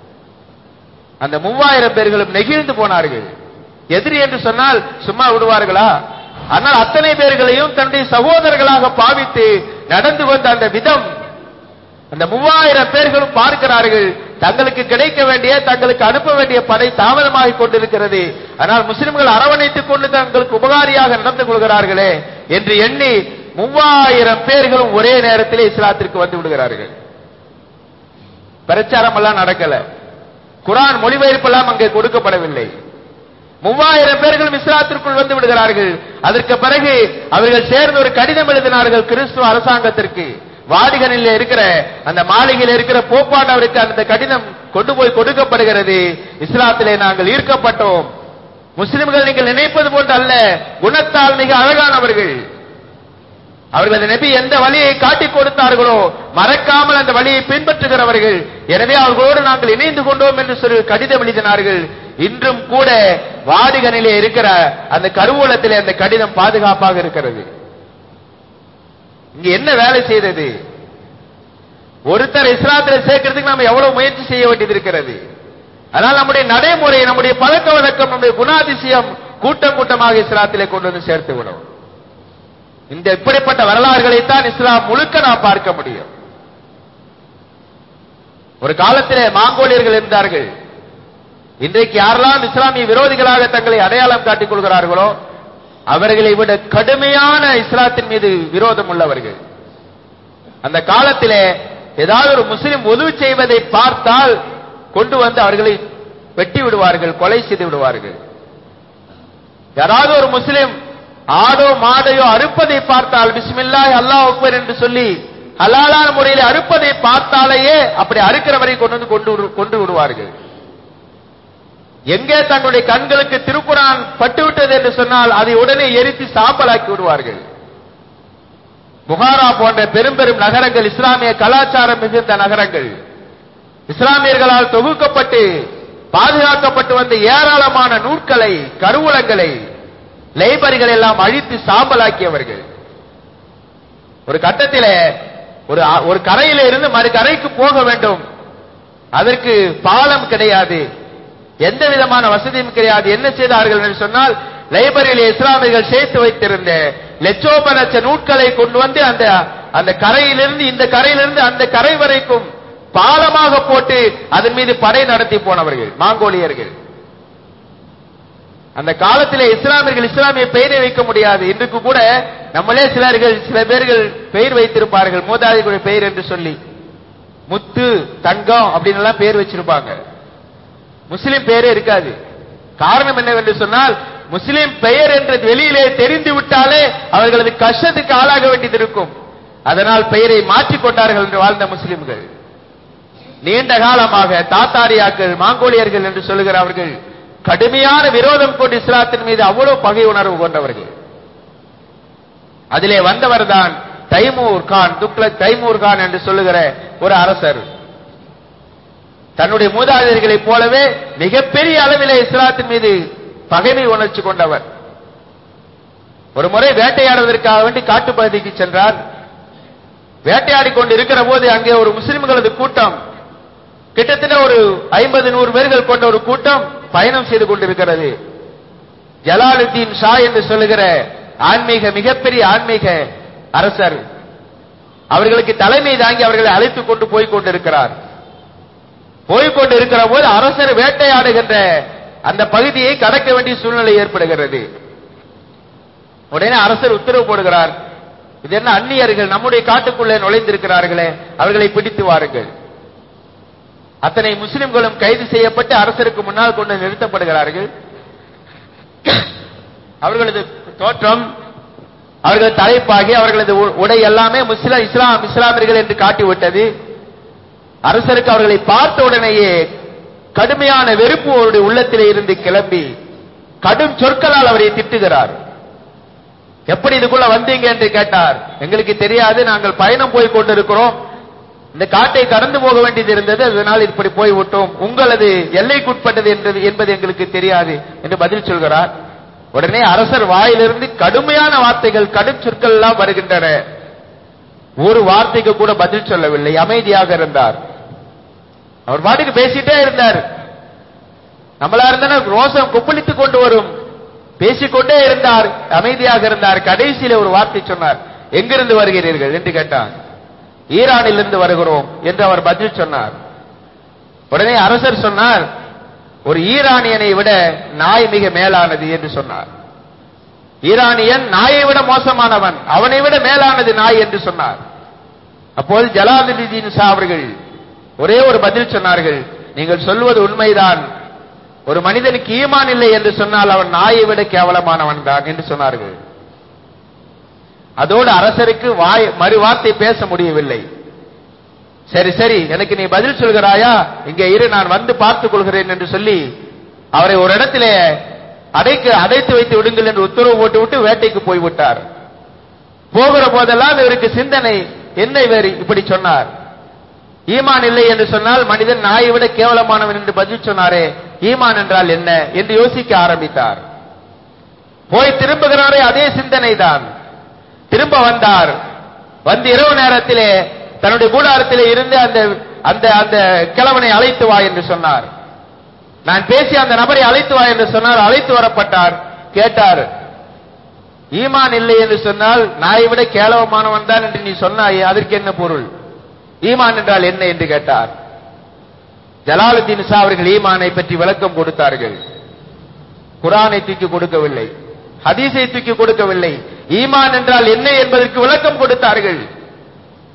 அந்த மூவாயிரம் பேர்களும் நெகிழ்ந்து போனார்கள் எதிரி என்று சொன்னால் சும்மா விடுவார்களா ஆனால் அத்தனை பேர்களையும் தன்னுடைய சகோதரர்களாக பாவித்து நடந்து வந்த அந்த விதம் அந்த மூவாயிரம் பேர்களும் பார்க்கிறார்கள் தங்களுக்கு கிடைக்க வேண்டிய தங்களுக்கு அனுப்ப வேண்டிய படை தாமதமாகிக் கொண்டிருக்கிறது ஆனால் முஸ்லிம்கள் அரவணைத்துக் கொண்டு தங்களுக்கு உபகாரியாக நடந்து கொள்கிறார்களே என்று எண்ணி மூவாயிரம் பேர்களும் ஒரே நேரத்திலே இஸ்லாத்திற்கு வந்து விடுகிறார்கள் பிரச்சாரம் எல்லாம் நடக்கல குரான் மொழிபெயர்ப்பெல்லாம் அங்கே கொடுக்கப்படவில்லை மூவாயிரம் பேர்களும் இஸ்லாத்திற்குள் வந்து விடுகிறார்கள் அதற்கு பிறகு அவர்கள் சேர்ந்து ஒரு கடிதம் எழுதினார்கள் கிறிஸ்துவ அரசாங்கத்திற்கு வாடிகனில் இருக்கிற அந்த மாளிகையில் இருக்கிற போப்பாண்டவருக்கு அந்த கடிதம் கொண்டு போய் கொடுக்கப்படுகிறது இஸ்லாத்திலே நாங்கள் ஈர்க்கப்பட்டோம் முஸ்லிம்கள் நீங்கள் நினைப்பது போன்று அல்ல குணத்தால் மிக அழகானவர்கள் அவர்கள் அந்த நபி எந்த வழியை காட்டிக் கொடுத்தார்களோ மறக்காமல் அந்த வழியை பின்பற்றுகிறவர்கள் எனவே அவர்களோடு நாங்கள் இணைந்து கொண்டோம் என்று சொல்லி கடிதம் எழுதினார்கள் இன்றும் கூட வாடிகனிலே இருக்கிற அந்த கருவூலத்திலே அந்த கடிதம் பாதுகாப்பாக இருக்கிறது இங்க என்ன வேலை செய்தது ஒருத்தர் இஸ்லாத்தில் சேர்க்கிறதுக்கு நாம எவ்வளவு முயற்சி செய்ய வேண்டியது இருக்கிறது அதனால் நம்முடைய நடைமுறை நம்முடைய பழக்க வழக்கம் நம்முடைய குணாதிசயம் கூட்டம் கூட்டமாக இஸ்லாத்திலே கொண்டு வந்து சேர்த்து விடும் இந்த இப்படிப்பட்ட வரலாறுகளைத்தான் இஸ்லாம் முழுக்க நாம் பார்க்க முடியும் ஒரு காலத்திலே மாங்கோலியர்கள் இருந்தார்கள் இன்றைக்கு யாரெல்லாம் இஸ்லாமிய விரோதிகளாக தங்களை அடையாளம் காட்டிக் கொள்கிறார்களோ அவர்களை விட கடுமையான இஸ்லாத்தின் மீது விரோதம் உள்ளவர்கள் அந்த காலத்திலே ஏதாவது ஒரு முஸ்லிம் உதவு செய்வதை பார்த்தால் கொண்டு வந்து அவர்களை வெட்டி விடுவார்கள் கொலை செய்து விடுவார்கள் யாராவது ஒரு முஸ்லிம் ஆடோ மாடையோ அறுப்பதை பார்த்தால் பிஸ்மில்லாஹ் அல்லாஹ் அக்பர் என்று சொல்லி ஹலாலான முறையில் அறுப்பதை பார்த்தாலேயே அப்படி அறுக்கிறவரை கொண்டு வந்து கொண்டு விடு- கொண்டு விடுவார்கள் எங்கே தங்களுடைய கண்களுக்கு திருக்குரான் பட்டுவிட்டது என்று சொன்னால் அதை உடனே எரித்து சாம்பலாக்கி விடுவார்கள் புகாரா போன்ற பெரும் பெரும் நகரங்கள் இஸ்லாமிய கலாச்சாரம் மிகுந்த நகரங்கள் இஸ்லாமியர்களால் தொகுக்கப்பட்டு பாதுகாக்கப்பட்டு வந்த ஏராளமான நூற்களை கருவூலங்களை லைபரிகள் எல்லாம் அழித்து சாம்பலாக்கியவர்கள் ஒரு கட்டத்திலே ஒரு ஒரு கரையில இருந்து மறு கரைக்கு போக வேண்டும் அதற்கு பாலம் கிடையாது எந்த விதமான வசதியும் கிடையாது என்ன செய்தார்கள் என்று சொன்னால் லைபரியில் இஸ்லாமியர்கள் சேர்த்து வைத்திருந்த லட்சோப லட்ச நூட்களை கொண்டு வந்து அந்த அந்த கரையிலிருந்து இந்த கரையிலிருந்து அந்த கரை வரைக்கும் பாலமாக போட்டு அதன் மீது படை நடத்தி போனவர்கள் மாங்கோலியர்கள் அந்த காலத்திலே இஸ்லாமியர்கள் இஸ்லாமிய பெயரை வைக்க முடியாது இன்றைக்கு கூட நம்மளே சிலர்கள் சில பேர்கள் பெயர் வைத்திருப்பார்கள் மூதாதைகளுடைய பெயர் என்று சொல்லி முத்து தங்கம் அப்படின்னு எல்லாம் பேர் வச்சிருப்பாங்க முஸ்லிம் பெயரே இருக்காது காரணம் என்னவென்று சொன்னால் முஸ்லிம் பெயர் என்று வெளியிலே தெரிந்து விட்டாலே அவர்களது கஷ்டத்துக்கு ஆளாக வேண்டியது இருக்கும் அதனால் பெயரை மாற்றிக் கொண்டார்கள் என்று வாழ்ந்த முஸ்லிம்கள் நீண்ட காலமாக தாத்தாரியாக்கள் மாங்கோலியர்கள் என்று சொல்லுகிற அவர்கள் கடுமையான விரோதம் கொண்டு இஸ்லாத்தின் மீது அவ்வளவு பகை உணர்வு கொண்டவர்கள் அதிலே வந்தவர் தான் Timur Khan Tughlaq Timur Khan என்று சொல்லுகிற ஒரு அரசர் தன்னுடைய மூதாதையர்களைப் போலவே மிகப்பெரிய அளவிலே இஸ்லாத்தின் மீது பகைமை உணர்ச்சி கொண்டவர் ஒரு முறை வேட்டையாடுவதற்காக வேண்டி காட்டுப்பகுதிக்கு சென்றார் வேட்டையாடி கொண்டு இருக்கிற போது அங்கே ஒரு முஸ்லிம்களது கூட்டம் கிட்டத்தட்ட ஒரு ஐம்பது நூறு பேர்கள் கொண்ட ஒரு கூட்டம் பயணம் செய்து கொண்டிருக்கிறது ஜலாலுத்தீன் ஷா என்று சொல்லுகிற ஆன்மீக மிகப்பெரிய ஆன்மீக அரசர் அவர்களுக்கு தலைமை தாங்கி அவர்களை அழைத்துக் கொண்டு போய் கொண்டிருக்கிறார் போய்கொண்டு இருக்கிற போது அரசர் வேட்டையாடுகின்ற அந்த பகுதியை கடக்க வேண்டிய சூழ்நிலை ஏற்படுகிறது உடனே அரசர் உத்தரவு போடுகிறார் இது என்ன அந்நியர்கள் நம்முடைய காட்டுக்குள்ளே நுழைந்திருக்கிறார்களே அவர்களை பிடித்து வாருங்கள் அத்தனை முஸ்லிம்களும் கைது செய்யப்பட்டு அரசருக்கு முன்னால் கொண்டு நிறுத்தப்படுகிறார்கள் அவர்களது தோற்றம் அவர்களது தலைப்பாகி அவர்களது உ- உடை எல்லாமே முஸ்லிம் இஸ்லாம் இஸ்லாமியர்கள் என்று காட்டிவிட்டது அரசருக்கு அவர்களை பார்த்த உடனேயே கடுமையான வெறுப்பு அவருடைய உள்ளத்திலே இருந்து கிளம்பி கடும் சொற்களால் அவரை திட்டுகிறார் எப்படி இதுக்குள்ள வந்தீங்க என்று கேட்டார் எங்களுக்கு தெரியாது நாங்கள் பயணம் போய் கொண்டிருக்கிறோம் இந்த காட்டை கடந்து போக வேண்டியது இருந்தது அதனால் இப்படி போய் விட்டோம் உங்களது எல்லைக்குட்பட்டது என்பது என்பது எங்களுக்கு தெரியாது என்று பதில் சொல்கிறார் உடனே அரசர் வாயிலிருந்து கடுமையான வார்த்தைகள் கடும் சொற்கள் எல்லாம் வருகின்றன ஒரு வார்த்தைக்கு கூட பதில் சொல்லவில்லை அமைதியாக இருந்தார் அவர் பாட்டுக்கு பேசிட்டே இருந்தார் நம்மளா இருந்தா ரோசம் கொப்பளித்துக் கொண்டு வரும் பேசிக்கொண்டே இருந்தார் அமைதியாக இருந்தார் கடைசியில ஒரு வார்த்தை சொன்னார் எங்கிருந்து வருகிறீர்கள் என்று கேட்டார் ஈரானிலிருந்து வருகிறோம் என்று அவர் பதில் சொன்னார் உடனே அரசர் சொன்னார் ஒரு ஈரானியனை விட நாய் மிக மேலானது என்று சொன்னார் ஈரானியன் நாயை விட மோசமானவன் அவனை விட மேலானது நாய் என்று சொன்னார் அப்போது ஜலாலுதீன் ஷா அவர்கள் ஒரே ஒரு பதில் சொன்னார்கள் நீங்கள் சொல்வது உண்மைதான் ஒரு மனிதனுக்கு ஈமான் இல்லை என்று சொன்னால் அவன் நாயை விட கேவலமானவன் தான் என்று சொன்னார்கள் அதோடு அரசருக்கு வாய் மறு வார்த்தை பேச முடியவில்லை சரி சரி எனக்கு நீ பதில் சொல்கிறாயா இங்கே இரு நான் வந்து பார்த்துக் கொள்கிறேன் என்று சொல்லி அவரை ஒரு இடத்திலே அடைக்கு அடைத்து வைத்து விடுங்கள் என்று உத்தரவு போட்டு விட்டு வேட்டைக்கு போய்விட்டார் போகிற போதெல்லாம் இவருக்கு சிந்தனை என்ன இவர் இப்படி சொன்னார் ஈமான் இல்லை என்று சொன்னால் மனிதன் நாயை விட கேவலமானவன் என்று பதில் சொன்னாரே ஈமான் என்றால் என்ன என்று யோசிக்க ஆரம்பித்தார் போய் திரும்புகிறாரே அதே சிந்தனை தான் திரும்ப வந்தார் வந்து இரவு நேரத்திலே தன்னுடைய கூடாரத்திலே இருந்து அந்த அந்த அந்த கிழவனை அழைத்து வா என்று சொன்னார் நான் பேசி அந்த நபரை அழைத்து வா என்று சொன்னார் அழைத்து வரப்பட்டார் கேட்டார் ஈமான் இல்லை என்று சொன்னால் நாயை விட கேவலமானவன் தான் என்று நீ சொன்னாயே அதற்கு என்ன பொருள் ஈமான் என்றால் என்ன என்று கேட்டார் ஜலாலுத்தீன் ஷா அவர்கள் ஈமானை பற்றி விளக்கம் கொடுத்தார்கள் குரானை தூக்கி கொடுக்கவில்லை ஹதீஸை தூக்கி கொடுக்கவில்லை ஈமான் என்றால் என்ன என்பதற்கு விளக்கம் கொடுத்தார்கள்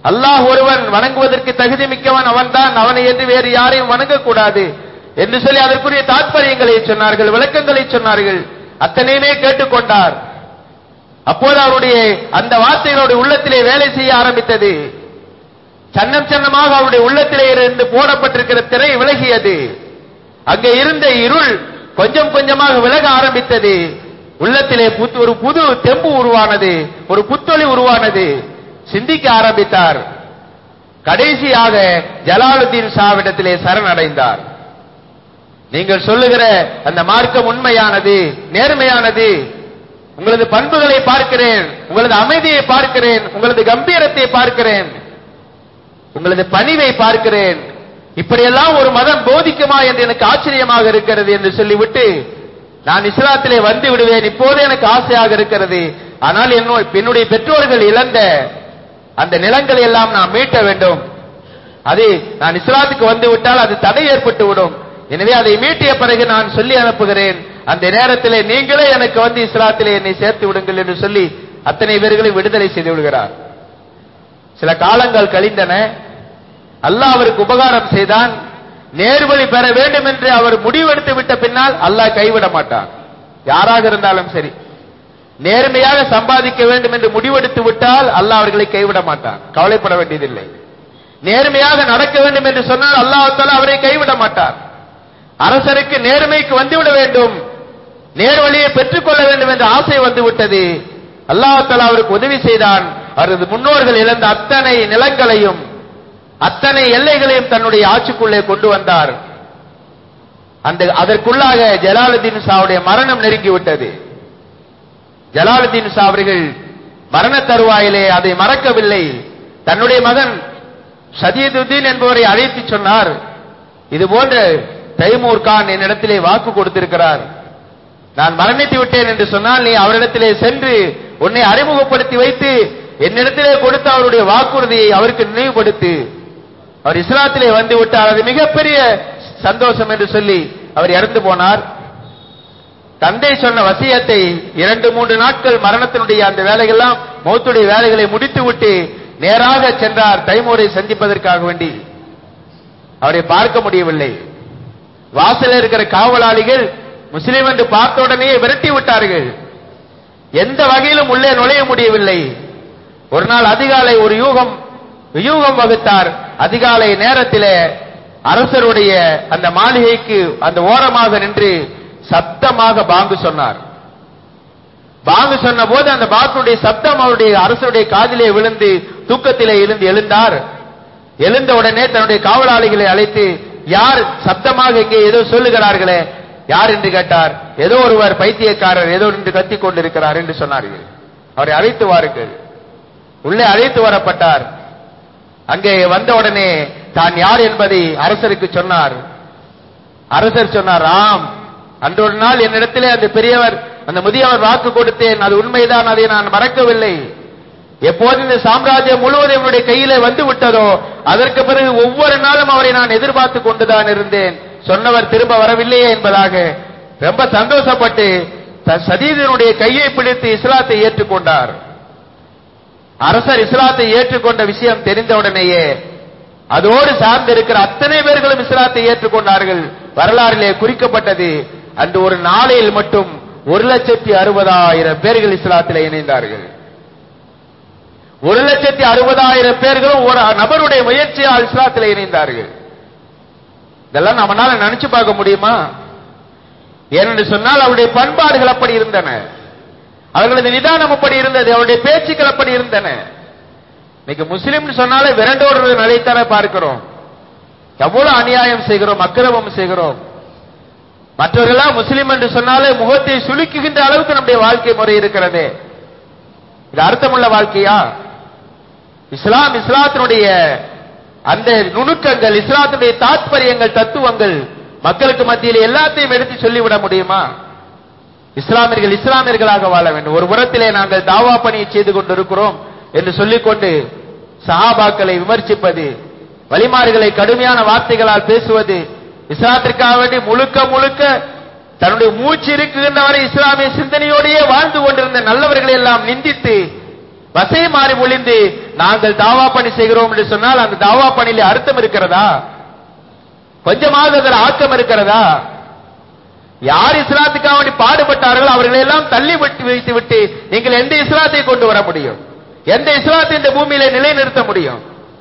அல்லாஹ் ஒருவன் வணங்குவதற்கு தகுதி மிக்கவன் அவன்தான் அவனை என்று வேறு யாரையும் வணங்கக்கூடாது என்று சொல்லி அதற்குரிய தாத்பரியங்களை சொன்னார்கள் விளக்கங்களை சொன்னார்கள் அத்தனையுமே கேட்டுக்கொண்டார் அப்போது அவருடைய அந்த வார்த்தைகளுடைய உள்ளத்திலே வேலை செய்ய ஆரம்பித்தது சன்னம் சன்னமாக அவருடைய உள்ளத்திலே இருந்து போடப்பட்டிருக்கிற திரை விலகியது அங்கே இருந்த இருள் கொஞ்சம் கொஞ்சமாக விலக ஆரம்பித்தது உள்ளத்திலே புத்து- ஒரு புது தெம்பு உருவானது ஒரு புத்தொளி உருவானது சிந்திக்க ஆரம்பித்தார் கடைசியாக ஜலாலுத்தீன் ஷாவிடத்திலே சரணடைந்தார் நீங்கள் சொல்லுகிற அந்த மார்க்கம் உண்மையானது நேர்மையானது உங்களது பண்புகளை பார்க்கிறேன் உங்களது அமைதியை பார்க்கிறேன் உங்களது கம்பீரத்தை பார்க்கிறேன் உங்களது பணிவை பார்க்கிறேன் இப்படியெல்லாம் ஒரு மதம் போதிக்குமா என்று எனக்கு ஆச்சரியமாக இருக்கிறது என்று சொல்லிவிட்டு நான் இஸ்லாத்திலே வந்து விடுவேன் இப்போது எனக்கு ஆசையாக இருக்கிறது ஆனால் என்னோ- என்னுடைய பெற்றோர்கள் இழந்த அந்த நிலங்களை எல்லாம் நான் மீட்ட வேண்டும் அது நான் இஸ்லாத்துக்கு வந்து விட்டால் அது தடை ஏற்பட்டு விடும் எனவே அதை மீட்டிய பிறகு நான் சொல்லி அனுப்புகிறேன் அந்த நேரத்திலே நீங்களே எனக்கு வந்து இஸ்லாத்திலே என்னை சேர்த்து விடுங்கள் என்று சொல்லி அத்தனை பேர்களையும் விடுதலை செய்து விடுகிறார் சில காலங்கள் கழிந்தன அல்லாஹ் அவருக்கு உபகாரம் செய்தான் நேர்வழி பெற வேண்டும் என்று அவர் முடிவெடுத்து விட்ட பின்னால் அல்லாஹ் கைவிட மாட்டான் யாராக இருந்தாலும் சரி நேர்மையாக சம்பாதிக்க வேண்டும் என்று முடிவெடுத்து விட்டால் அல்லாஹ் அவர்களை கைவிட மாட்டான் கவலைப்பட வேண்டியதில்லை நேர்மையாக நடக்க வேண்டும் என்று சொன்னால் அல்லாஹ் அவரை கைவிட மாட்டார் அரசருக்கு நேர்மைக்கு வந்துவிட வேண்டும் நேர்வழியை பெற்றுக்கொள்ள வேண்டும் என்ற ஆசை வந்து விட்டது அல்லாஹ் அவருக்கு உதவி செய்தான் அவரது முன்னோர்கள் இழந்த அத்தனை நிலங்களையும் அத்தனை எல்லைகளையும் தன்னுடைய ஆட்சிக்குள்ளே கொண்டு வந்தார் அந்த அதற்குள்ளாக ஜலாலுத்தீன் ஷாவுடைய மரணம் நெருங்கிவிட்டது ஜலாலுத்தீன் ஷா அவர்கள் மரண தருவாயிலே அதை மறக்கவில்லை தன்னுடைய மகன் சதீதுத்தீன் என்பவரை அழைத்து சொன்னார் இது போன்ற தைமூர் கான் என்னிடத்திலே வாக்கு கொடுத்திருக்கிறார் நான் மரணித்து விட்டேன் என்று சொன்னால் நீ அவரிடத்திலே சென்று உன்னை அறிமுகப்படுத்தி வைத்து என்னிடத்திலே கொடுத்த அவருடைய வாக்குறுதியை அவருக்கு நினைவுபடுத்து அவர் இஸ்லாத்திலே வந்து விட்டார் அது மிகப்பெரிய சந்தோஷம் என்று சொல்லி அவர் இறந்து போனார் தந்தை சொன்ன வசியத்தை இரண்டு மூன்று நாட்கள் மரணத்தினுடைய அந்த வேலைகள்லாம் மௌத்துடைய வேலைகளை முடித்துவிட்டு நேராக சென்றார் தைமூரை சந்திப்பதற்காக வேண்டி அவரை பார்க்க முடியவில்லை வாசலில் இருக்கிற காவலாளிகள் முஸ்லிம் என்று பார்த்த உடனே விரட்டி விட்டார்கள் எந்த வகையிலும் உள்ளே நுழைய முடியவில்லை ஒரு நாள் அதிகாலை ஒரு யூகம் யூகம் வகுத்தார் அதிகாலை நேரத்திலே அரசருடைய அந்த மாளிகைக்கு அந்த ஓரமாக நின்று சத்தமாக பாங்கு சொன்னார் பாங்கு சொன்ன போது அந்த பாங்குடைய சப்தம் அவருடைய அரசருடைய காதிலே விழுந்து தூக்கத்திலே இருந்து எழுந்தார் எழுந்த உடனே தன்னுடைய காவலாளிகளை அழைத்து யார் சப்தமாக இங்கே ஏதோ சொல்லுகிறார்களே யார் என்று கேட்டார் ஏதோ ஒருவர் பைத்தியக்காரர் ஏதோ என்று கத்திக் கொண்டிருக்கிறார் என்று சொன்னார்கள் அவரை அழைத்து வாருங்கள் உள்ளே அழைத்து வரப்பட்டார் அங்கே வந்த உடனே தான் யார் என்பதை அரசருக்கு சொன்னார் அரசர் சொன்னார் ஆம் அன்றொரு நாள் என்னிடத்திலே அந்த பெரியவர் அந்த முதியவர் வாக்கு கொடுத்தேன் அது உண்மைதான் அதை நான் மறக்கவில்லை எப்போது இந்த சாம்ராஜ்யம் முழுவதும் என்னுடைய கையிலே வந்து விட்டதோ அதற்கு பிறகு ஒவ்வொரு நாளும் அவரை நான் எதிர்பார்த்து கொண்டுதான் இருந்தேன் சொன்னவர் திரும்ப வரவில்லையே என்பதாக ரொம்ப சந்தோஷப்பட்டு த- சதீதனுடைய கையை பிடித்து இஸ்லாத்தை ஏற்றுக்கொண்டார் அரசர் இஸ்லாத்தை ஏற்றுக்கொண்ட விஷயம் தெரிந்தவுடனேயே அதோடு சார்ந்து இருக்கிற அத்தனை பேர்களும் இஸ்லாத்தை ஏற்றுக்கொண்டார்கள் வரலாறிலே குறிக்கப்பட்டது அன்று ஒரு நாளையில் மட்டும் ஒரு லட்சத்தி அறுபதாயிரம் பேர்கள் இஸ்லாத்திலே இணைந்தார்கள் ஒரு லட்சத்தி அறுபதாயிரம் பேர்களும் ஒரு நபருடைய முயற்சியால் இஸ்லாத்திலே இணைந்தார்கள் இதெல்லாம் நம்மளால நினைச்சு பார்க்க முடியுமா ஏனென்று சொன்னால் அவருடைய பண்பாடுகள் அப்படி இருந்தன அவர்களது நிதானம் அப்படி இருந்தது அவருடைய பேச்சுக்கள் அப்படி இருந்தன இன்னைக்கு முஸ்லிம் சொன்னாலே விரண்டோடுறது நிலைத்தானே பார்க்கிறோம் எவ்வளவு அநியாயம் செய்கிறோம் அக்கிரமம் செய்கிறோம் மற்றவர்களாம் முஸ்லிம் என்று சொன்னாலே முகத்தை சுலுக்குகின்ற அளவுக்கு நம்முடைய வாழ்க்கை முறை இருக்கிறது இது அர்த்தமுள்ள வாழ்க்கையா இஸ்லாம் இஸ்லாத்தினுடைய அந்த நுணுக்கங்கள் இஸ்லாத்தினுடைய தாத்பரியங்கள் தத்துவங்கள் மக்களுக்கு மத்தியில் எல்லாத்தையும் எடுத்து சொல்லிவிட முடியுமா இஸ்லாமியர்கள் இஸ்லாமியர்களாக வாழ வேண்டும் ஒரு புறத்திலே நாங்கள் தாவா பணியை செய்து கொண்டிருக்கிறோம் என்று சொல்லிக்கொண்டு சஹாபாக்களை விமர்சிப்பது வழிமாறுகளை கடுமையான வார்த்தைகளால் பேசுவது இஸ்லாத்திற்காக வேண்டி முழுக்க முழுக்க தன்னுடைய மூச்சு இருக்குகின்ற வரை இஸ்லாமிய சிந்தனையோடையே வாழ்ந்து கொண்டிருந்த நல்லவர்களை எல்லாம் நிந்தித்து வசை மாறி ஒளிந்து நாங்கள் தாவா பணி செய்கிறோம் என்று சொன்னால் அந்த தாவா பணியிலே அர்த்தம் இருக்கிறதா கொஞ்சமாவது அதில் ஆக்கம் இருக்கிறதா யார் இஸ்லாத்துக்காக வேண்டி பாடுபட்டார்களோ அவர்களை எல்லாம் தள்ளி விட்டு வைத்து விட்டு நீங்கள் எந்த இஸ்லாத்தை கொண்டு வர முடியும் எந்த இஸ்லாத்தை இந்த பூமியில நிலைநிறுத்த முடியும்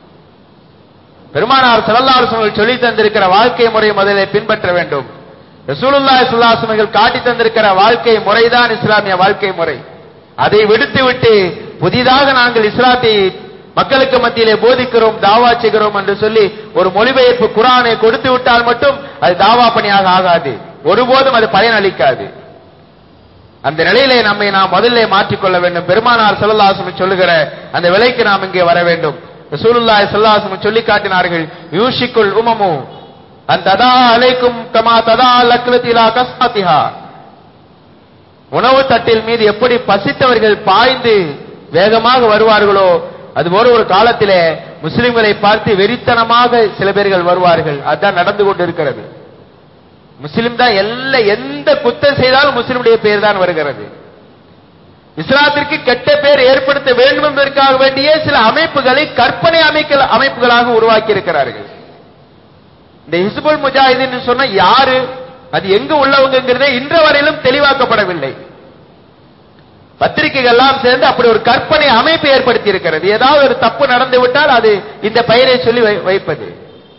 பெருமானார் ஸல்லல்லாஹு அலைஹி வஸல்லம் சொல்லி தந்திருக்கிற வாழ்க்கை முறையை முதலில் பின்பற்ற வேண்டும் ரசூலுல்லாஹி ஸல்லல்லாஹு அலைஹி வஸல்லம் காட்டி தந்திருக்கிற வாழ்க்கை முறைதான் இஸ்லாமிய வாழ்க்கை முறை அதை விடுத்து விட்டு புதிதாக நாங்கள் இஸ்லாத்தை மக்களுக்கு மத்தியிலே போதிக்கிறோம் தாவா செய்கிறோம் என்று சொல்லி ஒரு மொழிபெயர்ப்பு குரானை கொடுத்து விட்டால் மட்டும் அது தாவா பணியாக ஆகாது ஒருபோதும் அது பயன் அளிக்காது அந்த நிலையிலே நம்மை நாம் முதல்ல மாற்றிக்கொள்ள வேண்டும் பெருமானார் ஸல்லல்லாஹு சொல்லுகிற அந்த விலைக்கு நாம் இங்கே வர வேண்டும் ரசூலுல்லாஹி ஸல்லல்லாஹு அலைஹி சொல்லி காட்டினார்கள் யூஷிக்குல் உமமு அன் ததா அலைக்கும் கமா ததா லக்லத்திலா கஸ்மதிஹா உணவு தட்டில் மீது எப்படி பசித்தவர்கள் பாய்ந்து வேகமாக வருவார்களோ அதுபோல ஒரு காலத்திலே முஸ்லிம்களை பார்த்து வெறித்தனமாக சில பேர்கள் வருவார்கள் அதுதான் நடந்து கொண்டிருக்கிறது முஸ்லிம் தான் எல்லா எந்த குத்தம் செய்தாலும் முஸ்லிமுடைய பேர் தான் வருகிறது இஸ்லாத்திற்கு கெட்ட பேர் ஏற்படுத்த வேண்டும் என்பதற்காக வேண்டிய சில அமைப்புகளை கற்பனை அமைக்க அமைப்புகளாக உருவாக்கி இருக்கிறார்கள் இந்த ஹிஸ்புல் முஜாஹிதீன் சொன்ன யாரு அது எங்க உள்ளவங்கிறதே இன்ற வரையிலும் தெளிவாக்கப்படவில்லை பத்திரிகைகள் எல்லாம் சேர்ந்து அப்படி ஒரு கற்பனை அமைப்பு ஏற்படுத்தி இருக்கிறது ஏதாவது ஒரு தப்பு நடந்து விட்டால் அது இந்த பெயரை சொல்லி வை- வைப்பது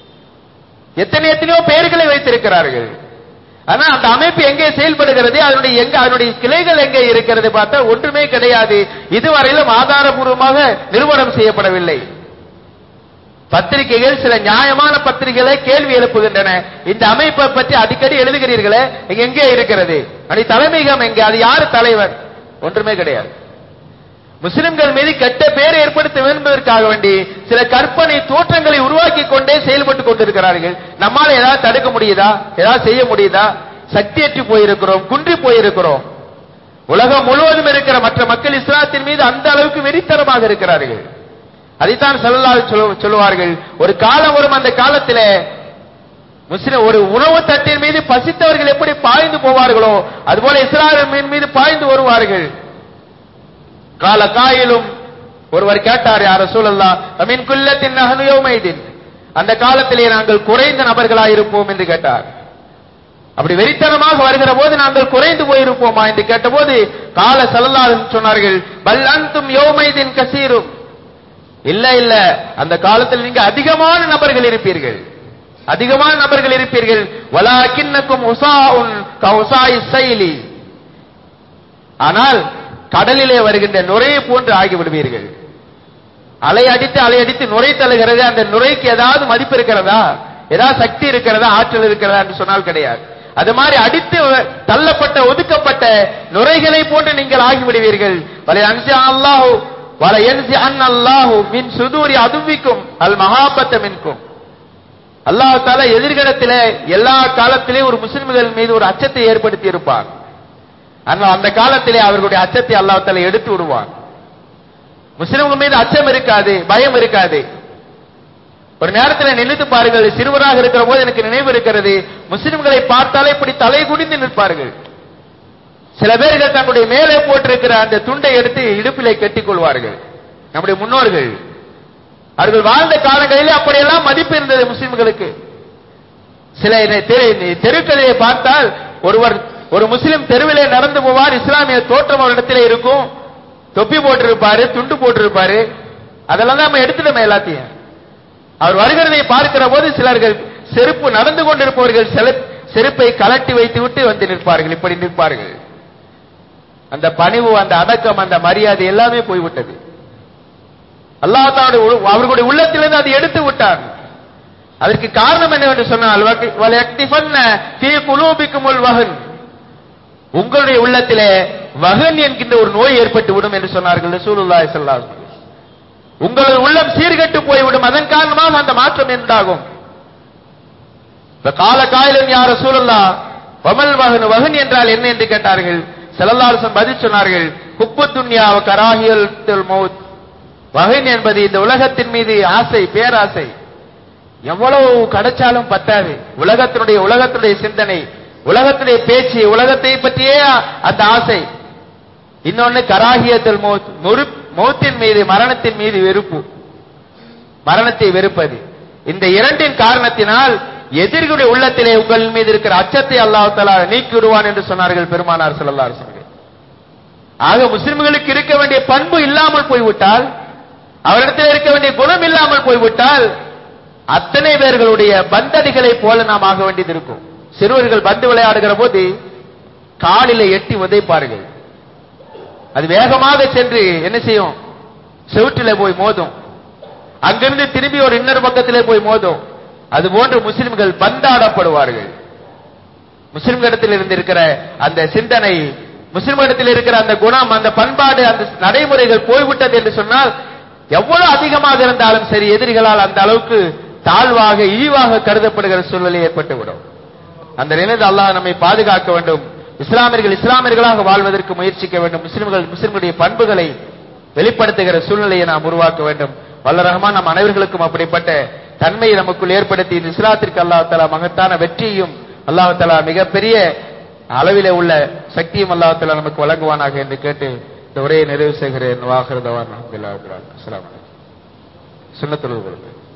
எத்தனை எத்தனையோ பெயர்களை வைத்திருக்கிறார்கள் ஆனா அந்த அமைப்பு எங்கே செயல்படுகிறது அதனுடைய எங்க அதனுடைய கிளைகள் எங்கே இருக்கிறது பார்த்தா ஒன்றுமே கிடையாது இதுவரையிலும் ஆதாரபூர்வமாக நிறுவனம் செய்யப்படவில்லை பத்திரிகைகள் சில நியாயமான பத்திரிகைகளை கேள்வி எழுப்புகின்றன இந்த அமைப்பை பற்றி அடிக்கடி எழுதுகிறீர்களே இங்க எங்கே இருக்கிறது அடி தலைமையகம் எங்கே அது யாரு தலைவர் ஒன்றுமே கிடையாது முஸ்லிம்கள் மீது கெட்ட பேர் ஏற்படுத்த வேண்டும் என்பதற்காக வேண்டி சில கற்பனை தோற்றங்களை உருவாக்கி கொண்டே செயல்பட்டுக் கொண்டிருக்கிறார்கள் நம்மால ஏதாவது தடுக்க முடியுதா ஏதாவது செய்ய முடியுதா சக்தியற்று போயிருக்கிறோம் குன்றி போயிருக்கிறோம் உலகம் முழுவதும் இருக்கிற மற்ற மக்கள் இஸ்லாத்தின் மீது அந்த அளவுக்கு வெறித்தனமாக இருக்கிறார்கள் அதைத்தான் சொல்லலால் சொல்லுவார்கள் ஒரு காலம் வரும் அந்த காலத்திலே முஸ்லிம் ஒரு உணவு தட்டின் மீது பசித்தவர்கள் எப்படி பாய்ந்து போவார்களோ அதுபோல இஸ்ராயல் மீது பாய்ந்து வருவார்கள் கால காயிலும் ஒருவர் கேட்டார் யார சூழல்லா அமீன் குல்லத்தின் நகனுயோமைதின் அந்த காலத்திலே நாங்கள் குறைந்த நபர்களாக இருப்போம் என்று கேட்டார் அப்படி வெறித்தனமாக வருகிற போது நாங்கள் குறைந்து போயிருப்போமா என்று கேட்டபோது கால சல்லல்லாஹு சொன்னார்கள் பல் அந்தும் யோமைதின் கசீரும் இல்ல இல்ல அந்த காலத்தில் நீங்க அதிகமான நபர்கள் இருப்பீர்கள் அதிகமான நபர்கள் இருப்பீர்கள் வலாக்கின்னக்கும் உசாஉன் கஉசாஇ சைலி ஆனால் கடலிலே வருகின்ற நுரையை போன்று ஆகிவிடுவீர்கள் அலை அடித்து அலை அடித்து நுரை தள்ளுகிறது அந்த நுரைக்கு ஏதாவது மதிப்பு இருக்கிறதா ஏதாவது சக்தி இருக்கிறதா ஆற்றல் இருக்கிறதா என்று சொன்னால் கிடையாது அது மாதிரி அடித்து தள்ளப்பட்ட ஒதுக்கப்பட்ட நுரைகளை போன்று நீங்கள் ஆகிவிடுவீர்கள் வலை அன்சி அல்லாஹு வல என்சி அன் அல்லாஹு மின் சுதூரி அதுவிக்கும் அல் மகாபத்த மின்கும் அல்லாஹ் தால எதிர்காலத்திலே எல்லா காலத்திலே ஒரு முஸ்லிம்கள் மீது ஒரு அச்சத்தை ஏற்படுத்தி இருப்பார் ஆனால் அந்த காலத்திலே அவர்களுடைய அச்சத்தை அல்லாஹ் தால எடுத்து விடுவான் முஸ்லிம்கள் மீது அச்சம் இருக்காது பயம் இருக்காது ஒரு நேரத்தில் நினைத்து பாருங்கள் சிறுவராக இருக்கிற போது எனக்கு நினைவு இருக்கிறது முஸ்லிம்களை பார்த்தாலே இப்படி தலை குனிந்து நிற்பார்கள் சில பேர்கள் தங்களுடைய மேலே போட்டிருக்கிற அந்த துண்டை எடுத்து இடுப்பிலே கட்டிக் கொள்வார்கள் நம்முடைய முன்னோர்கள் அவர்கள் வாழ்ந்த காலங்களிலே அப்படியெல்லாம் மதிப்பு இருந்தது முஸ்லிம்களுக்கு சில தெரு- தெருக்களிலே பார்த்தால் ஒருவர் ஒரு முஸ்லிம் தெருவிலே நடந்து போவார் இஸ்லாமிய தோற்றம் அவரிடத்திலே இருக்கும் தொப்பி போட்டிருப்பாரு துண்டு போட்டிருப்பாரு அதெல்லாம் தான் நம்ம எடுத்துட்டோமே எல்லாத்தையும் அவர் வருகிறதை பார்க்கிற போது சிலர்கள் செருப்பு நடந்து கொண்டிருப்பவர்கள் செல- செருப்பை கலட்டி வைத்து விட்டு வந்து நிற்பார்கள் இப்படி நிற்பார்கள் அந்த பணிவு அந்த அடக்கம் அந்த மரியாதை எல்லாமே போய்விட்டது அல்லாஹ் தானுடைய உள்- அவர்களுடைய உள்ளத்திலிருந்து அதை எடுத்து விட்டார் அதற்கு காரணம் என்னவென்று சொன்னால் வகி- வலயக்திஃபன்ன ஃபீ குலூபிக்குமுல் வஹன் உங்களுடைய உள்ளத்திலே வகன் என்கின்ற ஒரு நோய் ஏற்பட்டு விடும் என்று சொன்னார்கள் ரசூலுல்லாஹி ஸல்லல்லாஹு அலைஹி வஸல்லம். உங்களது உள்ளம் சீர்கெட்டு போய்விடும் அதன் காரணமாக அந்த மாற்றம் உண்டாகும் இப்ப கால காயிலும் யார் ரசூலுல்லா வமல் வகன் வகன் என்றால் என்ன என்று கேட்டார்கள் செல்லல்லாரசன் பதில் சொன்னார்கள் குப்பு துன்யா கராகியல் மௌத் வகன் என்பது இந்த உலகத்தின் மீது ஆசை பேராசை எவ்வளவு கிடைச்சாலும் பத்தாது உலகத்தினுடைய உலகத்தினுடைய சிந்தனை உலகத்தினுடைய பேச்சு உலகத்தை பற்றியே அந்த ஆசை இன்னொன்னு கராகியத்தில் மௌத் முறு- மௌத்தின் மீது மரணத்தின் மீது வெறுப்பு மரணத்தை வெறுப்பது இந்த இரண்டின் காரணத்தினால் எதிரிகளுடைய உள்ளத்திலே உங்கள் மீது இருக்கிற அச்சத்தை அல்லாஹ் தஆலா நீக்கி விடுவான் என்று சொன்னார்கள் பெருமானார் ஸல்லல்லாஹு அலைஹி வஸல்லம் ஆக முஸ்லிம்களுக்கு இருக்க வேண்டிய பண்பு இல்லாமல் போய்விட்டால் அவரிடத்தில் இருக்க வேண்டிய குணம் இல்லாமல் போய்விட்டால் அத்தனை பேர்களுடைய பந்தடிகளை போல நாம் ஆக வேண்டியது இருக்கும் சிறுவர்கள் பந்து விளையாடுகிற போது காலில எட்டி உதைப்பார்கள் அது வேகமாக சென்று என்ன செய்யும் செவுற்றிலே போய் மோதும் அங்கிருந்து திரும்பி ஒரு இன்னொரு பக்கத்திலே போய் மோதும் அது போன்று முஸ்லிம்கள் பந்தாடப்படுவார்கள் முஸ்லிம்களிடத்தில் இருந்து இருக்கிற அந்த சிந்தனை முஸ்லிம்களிடத்தில் இருக்கிற அந்த குணம் அந்த பண்பாடு அந்த நடைமுறைகள் போய்விட்டது என்று சொன்னால் எவ்வளவு அதிகமாக இருந்தாலும் சரி எதிரிகளால் அந்த அளவுக்கு தாழ்வாக இழிவாக கருதப்படுகிற சூழ்நிலை ஏற்பட்டுவிடும் அந்த நிலையில் அல்லாஹ் நம்மை பாதுகாக்க வேண்டும் இஸ்லாமியர்கள் இஸ்லாமியர்களாக வாழ்வதற்கு முயற்சிக்க வேண்டும் முஸ்லிம்கள் முஸ்லிம்களுடைய பண்புகளை வெளிப்படுத்துகிற சூழ்நிலையை நாம் உருவாக்க வேண்டும் வல்ல ரஹ்மான் நம் அனைவர்களுக்கும் அப்படிப்பட்ட தன்மையை நமக்குள் ஏற்படுத்தி இந்த இஸ்லாத்திற்கு அல்லாஹ் தலா மகத்தான வெற்றியும் அல்லாஹ் தலா மிகப்பெரிய அளவிலே உள்ள சக்தியும் அல்லாஹ் தலா நமக்கு வழங்குவானாக என்று கேட்டு இந்த உரையை நிறைவு செய்கிறேன் வாகிருதவான் அஸ்லாம் சுண்ணத்துறவு